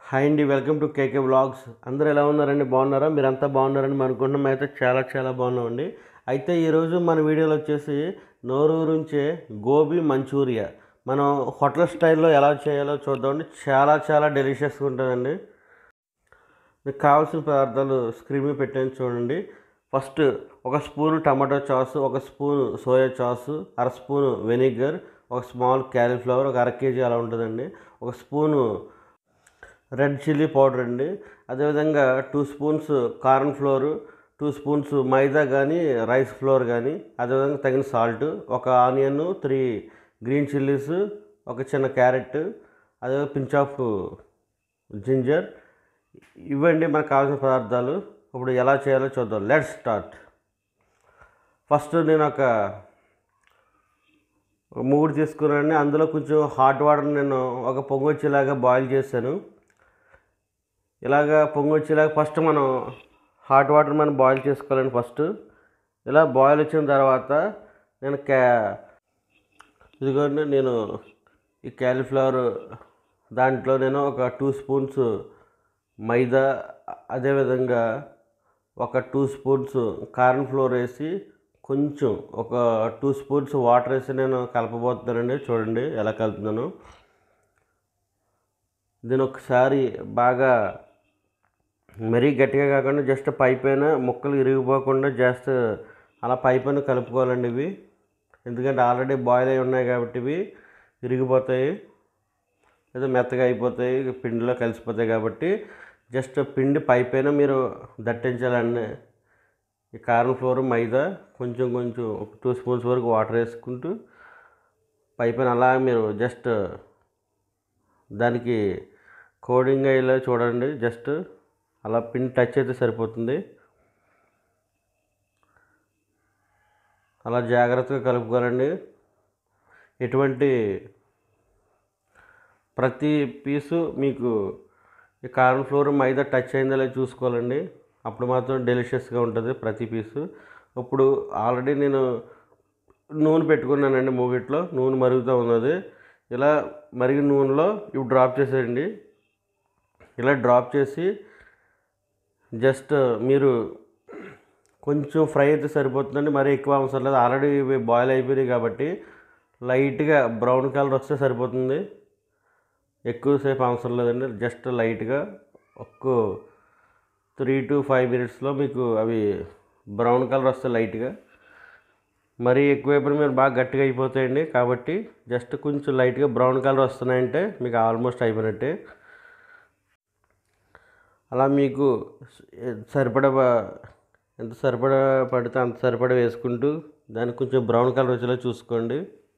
hi అండి welcome to KK vlogs అందరూ ఎలా ఉన్నారండి బాగున్నారా మీరంతా బాగున్నారని మేము అనుకుంటున్నాం అయితే చాలా చాలా బాగున్నామండి అయితే ఈరోజు మన వీడియోలో వచ్చేసి నోరూరుంచే గోబీ మంచూరియా మనం హోటల్ స్టైల్లో ఎలా చేయాలో చూద్దామండి చాలా చాలా డెలిషియస్గా ఉంటుందండి మీకు కావాల్సిన పదార్థాలు స్క్రీన్ మీద పెట్టాను చూడండి ఫస్ట్ ఒక స్పూన్ టమాటో చాసు ఒక స్పూన్ సోయా చాసు అర స్పూన్ వెనిగర్ ఒక స్మాల్ క్యాలీఫ్లవర్ ఒక అర కేజీ అలా ఉంటుందండి ఒక స్పూను రెడ్ చిల్లీ పౌడర్ అండి అదేవిధంగా two spoons cornflour two spoons maida కానీ రైస్ ఫ్లోర్ కానీ అదేవిధంగా తగిన సాల్ట్ ఒక ఆనియన్ త్రీ గ్రీన్ చిల్లీస్ ఒక చిన్న క్యారెట్ అదే పించ్ ఆఫ్ జింజర్ ఇవ్వండి మనకు కావాల్సిన పదార్థాలు ఇప్పుడు ఎలా చేయాలో చూద్దాం లెట్ స్టార్ట్ ఫస్ట్ నేను ఒక ఒక మూడు తీసుకున్నాను అందులో కొంచెం హాట్ వాటర్ నేను ఒక పొంగు వచ్చేలాగా బాయిల్ చేశాను ఇలాగా పొంగు వచ్చేలాగా ఫస్ట్ మనం హాట్ వాటర్ మనం బాయిల్ చేసుకోవాలండి ఫస్ట్ ఇలా బాయిల్ వచ్చిన తర్వాత నేను క్యా ఇదిగోండి నేను ఈ క్యాలీఫ్లవర్ దాంట్లో నేను ఒక టూ స్పూన్స్ మైదా అదేవిధంగా ఒక టూ స్పూన్స్ కార్న్ ఫ్లోర్ వేసి కొంచెం ఒక టూ స్పూన్స్ వాటర్ వేసి నేను కలపబోతున్నానండి చూడండి ఎలా కలుపుతున్నాను దీని ఒకసారి బాగా మరీ గట్టిగా కాకుండా జస్ట్ పై పైన ముక్కలు ఇరిగిపోకుండా జస్ట్ అలా పై పైన కలుపుకోవాలండి ఇవి ఎందుకంటే ఆల్రెడీ బాయిల్ అయి ఉన్నాయి కాబట్టి ఇవి ఇరిగిపోతాయి లేదా మెత్తగా అయిపోతాయి పిండిలో కలిసిపోతాయి కాబట్టి జస్ట్ పిండి పై పైన మీరు దట్టించాలండి ఈ కార్న్ ఫ్లోర్ మైదా కొంచెం కొంచెం ఒక టూ స్పూన్స్ వరకు వాటర్ వేసుకుంటూ పై పైన అలా మీరు జస్ట్ దానికి కోడింగ్ అయ్యేలా చూడండి జస్ట్ అలా పిండి టచ్ అయితే సరిపోతుంది అలా జాగ్రత్తగా కలుపుకోవాలండి ఎటువంటి ప్రతి పీసు మీకు ఈ కార్న్ ఫ్లోర్ మైదా టచ్ అయిందో లేదో చూసుకోవాలండి అప్పుడు మాత్రం డెలిషియస్గా ఉంటుంది ప్రతి పీసు ఇప్పుడు ఆల్రెడీ నేను నూనె పెట్టుకున్నానండి మూగిట్లో నూనె మరుగుతూ ఉన్నది ఇలా మరిగిన నూనెలో ఇవి డ్రాప్ చేసేయండి ఇలా డ్రాప్ చేసి జస్ట్ మీరు కొంచెం ఫ్రై అయితే సరిపోతుందండి మరీ ఎక్కువ అవసరం లేదు ఆల్రెడీ ఇవి బాయిల్ అయిపోయినాయి కాబట్టి లైట్గా బ్రౌన్ కలర్ వస్తే సరిపోతుంది ఎక్కువసేపు అవసరం లేదండి జస్ట్ లైట్గా ఒక్క త్రీ టు ఫైవ్ మినిట్స్లో మీకు అవి బ్రౌన్ కలర్ వస్తాయి లైట్గా మరీ ఎక్కువైపోయిన మీరు బాగా గట్టిగా అయిపోతాయండి కాబట్టి జస్ట్ కొంచెం లైట్గా బ్రౌన్ కలర్ వస్తున్నాయంటే మీకు ఆల్మోస్ట్ అయిపోయినట్టే అలా మీకు సరిపడ ఎంత సరిపడ పడితే అంత సరిపడ వేసుకుంటూ దానికి కొంచెం బ్రౌన్ కలర్ వచ్చేలా చూసుకోండి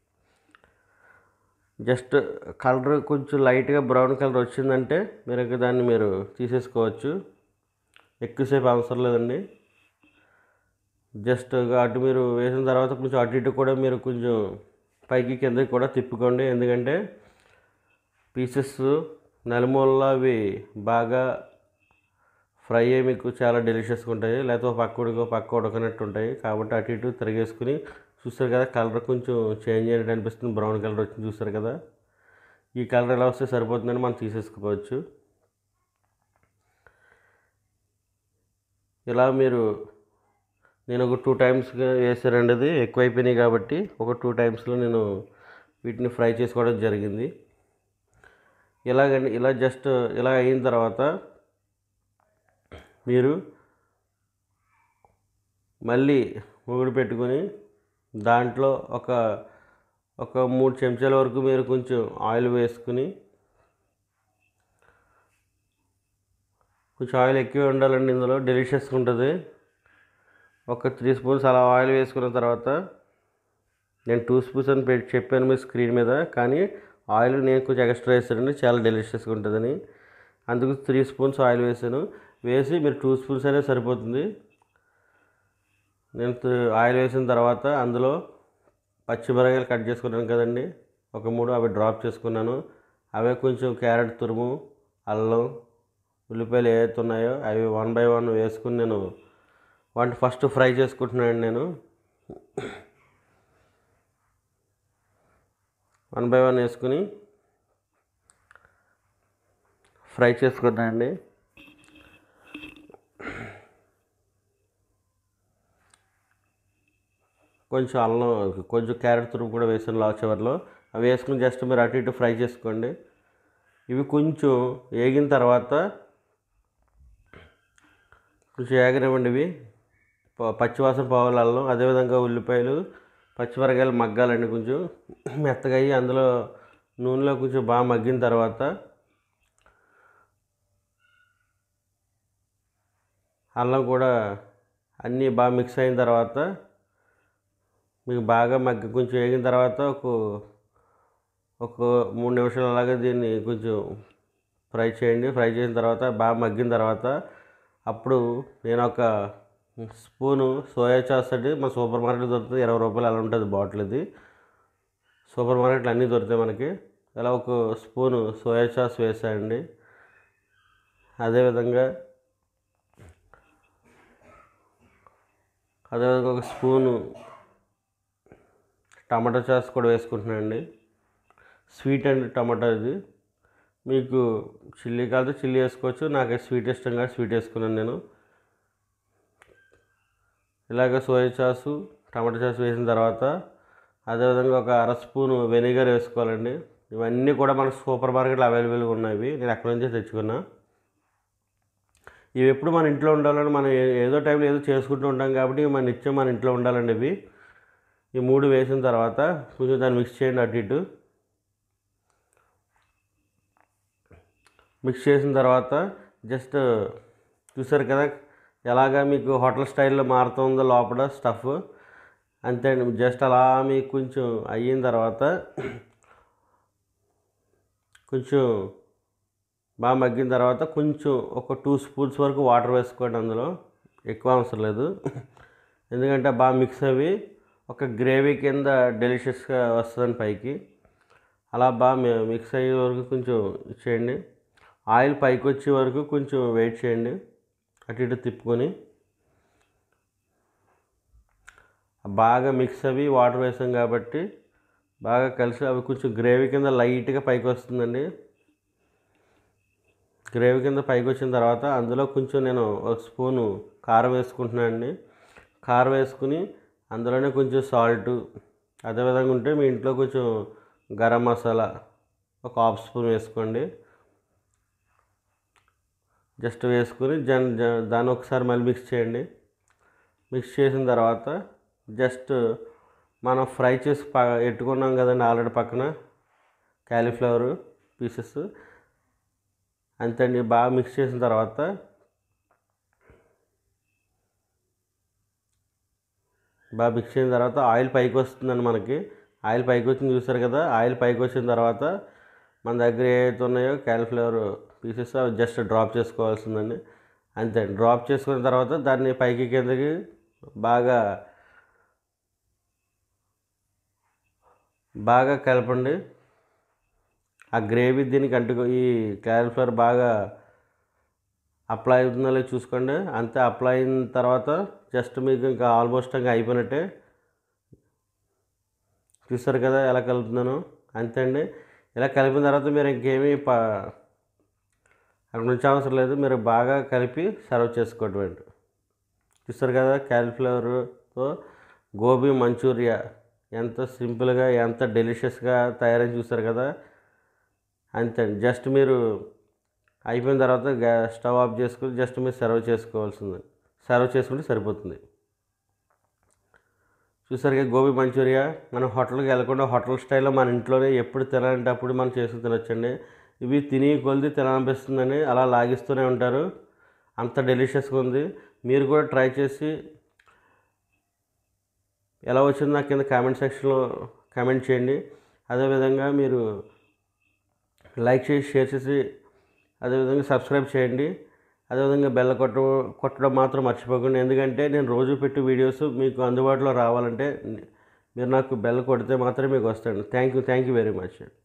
జస్ట్ కలర్ కొంచెం లైట్గా బ్రౌన్ కలర్ వచ్చిందంటే మీరు ఇంకా దాన్ని మీరు తీసేసుకోవచ్చు ఎక్కువసేపు అవసరం లేదండి జస్ట్ అటు మీరు వేసిన తర్వాత కొంచెం అటు ఇటు కూడా మీరు కొంచెం పైకి కిందకి కూడా తిప్పుకోండి ఎందుకంటే పీసెస్ నలుమూలలో అవి బాగా ఫ్రై అయ్యి మీకు చాలా డెలిషియస్గా ఉంటాయి లేకపోతే పక్క ఉడికో పక్క ఉడకనట్టు ఉంటాయి కాబట్టి అటు ఇటు తిరిగేసుకుని చూస్తారు కదా కలర్ కొంచెం చేంజ్ అయినట్టు అనిపిస్తుంది బ్రౌన్ కలర్ వచ్చింది చూస్తారు కదా ఈ కలర్ ఎలా వస్తే సరిపోతుందని మనం తీసేసుకోవచ్చు ఇలా మీరు నేను ఒక టూ టైమ్స్గా వేసానండి అది ఎక్కువైపోయినాయి కాబట్టి ఒక టూ టైమ్స్లో నేను వీటిని ఫ్రై చేసుకోవడం జరిగింది ఇలాగండి ఇలా జస్ట్ ఇలా అయిన తర్వాత మీరు మళ్ళీ మూగుడు పెట్టుకొని దాంట్లో ఒక ఒక మూడు చెంచాల వరకు మీరు కొంచెం ఆయిల్ వేసుకుని కొంచెం ఆయిల్ ఎక్కువ ఉండాలండి ఇందులో డెలిషియస్గా ఉంటుంది ఒక త్రీ స్పూన్స్ అలా ఆయిల్ వేసుకున్న తర్వాత నేను టూ స్పూన్స్ అని పెట్టి చెప్పాను మీ స్క్రీన్ మీద కానీ ఆయిల్ నేను కొంచెం ఎక్స్ట్రా వేసానండి చాలా డెలిషియస్గా ఉంటుందని అందుకు త్రీ స్పూన్స్ ఆయిల్ వేసాను వేసి మీరు టూ స్పూన్స్ అనేది సరిపోతుంది నేను ఆయిల్ వేసిన తర్వాత అందులో పచ్చిమిరకాయలు కట్ చేసుకున్నాను కదండి ఒక మూడు అవి డ్రాప్ చేసుకున్నాను అవే కొంచెం క్యారెట్ తురుము అల్లం ఉల్లిపాయలు ఏవైతే ఉన్నాయో అవి వన్ బై వన్ వేసుకుని నేను వాటిని ఫస్ట్ ఫ్రై చేసుకుంటున్నాను నేను వన్ బై వన్ వేసుకుని ఫ్రై చేసుకున్నాయండి కొంచెం అల్లం కొంచెం క్యారెట్ తురుము కూడా వేసాను లాస్ట్ చివరిలో అవి వేసుకుని జస్ట్ మీరు అటు ఇటు ఫ్రై చేసుకోండి ఇవి కొంచెం వేగిన తర్వాత కొంచెం వేగనివ్వండి ఇవి ప- పచ్చివాసన పోవాలి అల్లం అదేవిధంగా ఉల్లిపాయలు పచ్చిమిరకాయలు మగ్గాలండి కొంచెం మెత్తగా అయ్యి అందులో నూనెలో కొంచెం బాగా మగ్గిన తర్వాత అల్లం కూడా అన్నీ బాగా మిక్స్ అయిన తర్వాత మీకు బాగా మగ్గి కొంచెం వేగిన తర్వాత ఒక ఒక మూడు నిమిషాలు అలాగే దీన్ని కొంచెం ఫ్రై చేయండి ఫ్రై చేసిన తర్వాత బాగా మగ్గిన తర్వాత అప్పుడు నేను ఒక స్పూను సోయా సాస్ అండి మన సూపర్ మార్కెట్లో దొరుకుతుంది ఇరవై రూపాయలు అలా ఉంటుంది బాటిల్ ఇది సూపర్ మార్కెట్లో అన్నీ దొరుకుతాయి మనకి అలా ఒక స్పూను సోయా సాస్ వేసాయండి అదేవిధంగా అదేవిధంగా ఒక స్పూను టమాటో సాస్ కూడా వేసుకుంటున్నానండి స్వీట్ అండ్ టమాటో ఇది మీకు చిల్లీ కాదు చిల్లీ వేసుకోవచ్చు నాకు స్వీట్ ఇష్టం కాదు స్వీట్ వేసుకున్నాను నేను ఇలాగ సోయా సాసు టమాటో సాస్ వేసిన తర్వాత అదేవిధంగా ఒక అర స్పూను వెనిగర్ వేసుకోవాలండి ఇవన్నీ కూడా మనకు సూపర్ మార్కెట్లో అవైలబుల్గా ఉన్నాయి నేను అక్కడ నుంచే తెచ్చుకున్నా ఇవి ఎప్పుడు మన ఇంట్లో ఉండాలని మనం ఏ- ఏదో టైంలో ఏదో చేసుకుంటూ ఉంటాం కాబట్టి ఇవి మన నిత్యం మన ఇంట్లో ఉండాలండి ఇవి ఈ మూడు వేసిన తర్వాత కొంచెం దాన్ని మిక్స్ చేయండి అటు ఇటు మిక్స్ చేసిన తర్వాత జస్ట్ చూసారు కదా ఎలాగా మీకు హోటల్ స్టైల్లో మారుతుందో లోపల స్టఫ్ అంతే అండి జస్ట్ అలా మీకు కొంచెం అయిన తర్వాత కొంచెం బాగా మగ్గిన తర్వాత కొంచెం ఒక టూ స్పూన్స్ వరకు వాటర్ వేసుకోండి అందులో ఎక్కువ అవసరం లేదు ఎందుకంటే బాగా మిక్స్ అవి ఒక గ్రేవీ కింద డెలిషియస్గా వస్తుందని పైకి అలా బాగా mi- మిక్స్ అయ్యే వరకు కొంచెం చేయండి ఆయిల్ పైకి వచ్చే వరకు కొంచెం వెయిట్ చేయండి అటు ఇటు తిప్పుకొని బాగా మిక్స్ అవి వాటర్ వేసాం కాబట్టి బాగా కలిసి అవి కొంచెం గ్రేవీ కింద లైట్గా పైకి వస్తుందండి గ్రేవీ కింద పైకి వచ్చిన తర్వాత అందులో కొంచెం నేను ఒక స్పూను కారం వేసుకుంటున్నాను అండి కారం వేసుకుని అందులోనే కొంచెం సాల్ట్ అదేవిధంగా ఉంటే మీ ఇంట్లో కొంచెం గరం మసాలా ఒక హాఫ్ స్పూన్ వేసుకోండి జస్ట్ వేసుకుని జన్ జ- దాన్ని ఒకసారి మళ్ళీ మిక్స్ చేయండి మిక్స్ చేసిన తర్వాత జస్ట్ మనం ఫ్రై చేసి ప పెట్టుకున్నాం కదండి ఆల్రెడీ పక్కన క్యాలీఫ్లవర్ పీసెస్ అంతే అండి బాగా మిక్స్ చేసిన తర్వాత బాగా మిక్స్ చేసిన తర్వాత ఆయిల్ పైకి వస్తుందండి మనకి ఆయిల్ పైకి వచ్చింది చూసారు కదా ఆయిల్ పైకి వచ్చిన తర్వాత మన దగ్గర ఏవైతే ఉన్నాయో క్యాలీఫ్లవర్ పీసెస్ అవి జస్ట్ డ్రాప్ చేసుకోవాల్సిందండి అంతే డ్రాప్ చేసుకున్న తర్వాత దాన్ని పైకి కిందకి బాగా బాగా కలపండి ఆ గ్రేవీ దీనికి అంటుకో ఈ క్యాలీఫ్లవర్ బాగా అప్లై అవుతుందో లేదో చూసుకోండి అంతే అప్లై అయిన తర్వాత జస్ట్ మీకు ఇంకా ఆల్మోస్ట్ ఇంకా అయిపోయినట్టే చూస్తారు కదా ఎలా కలుపుతున్నాను అంతే అండి ఇలా కలిపిన తర్వాత మీరు ఇంకేమీ ప అక్కడ నుంచి అవసరం లేదు మీరు బాగా కలిపి సర్వ్ చేసుకోవటం చూస్తారు కదా క్యాలీఫ్లవర్తో గోబీ మంచూరియా ఎంత సింపుల్గా ఎంత డెలిషియస్గా తయారని చూస్తారు కదా అంతే అండి జస్ట్ మీరు అయిపోయిన తర్వాత గ్యా స్టవ్ ఆఫ్ చేసుకుని జస్ట్ మీరు సర్వ్ చేసుకోవాల్సింది సర్వ్ చేసుకుంటే సరిపోతుంది చూసారుగా గోబీ మంచూరియా మనం హోటల్కి వెళ్ళకుండా హోటల్ స్టైల్లో మన ఇంట్లోనే ఎప్పుడు తినాలంటే అప్పుడు మనం చేసుకుని తినొచ్చండి ఇవి తిని కొలిది తినాలనిపిస్తుందని అలా లాగిస్తూనే ఉంటారు అంత డెలిషియస్గా ఉంది మీరు కూడా ట్రై చేసి ఎలా వచ్చిందో నాకు కింద కామెంట్ సెక్షన్లో కామెంట్ చేయండి అదేవిధంగా మీరు లైక్ చేసి షేర్ చేసి అదేవిధంగా సబ్స్క్రైబ్ చేయండి అదేవిధంగా బెల్ల కొట్ట కొట్టడం మాత్రం మర్చిపోకండి ఎందుకంటే నేను రోజు పెట్టే వీడియోస్ మీకు అందుబాటులో రావాలంటే మీరు నాకు బెల్ కొడితే మాత్రమే మీకు వస్తాయండి thank you thank you very much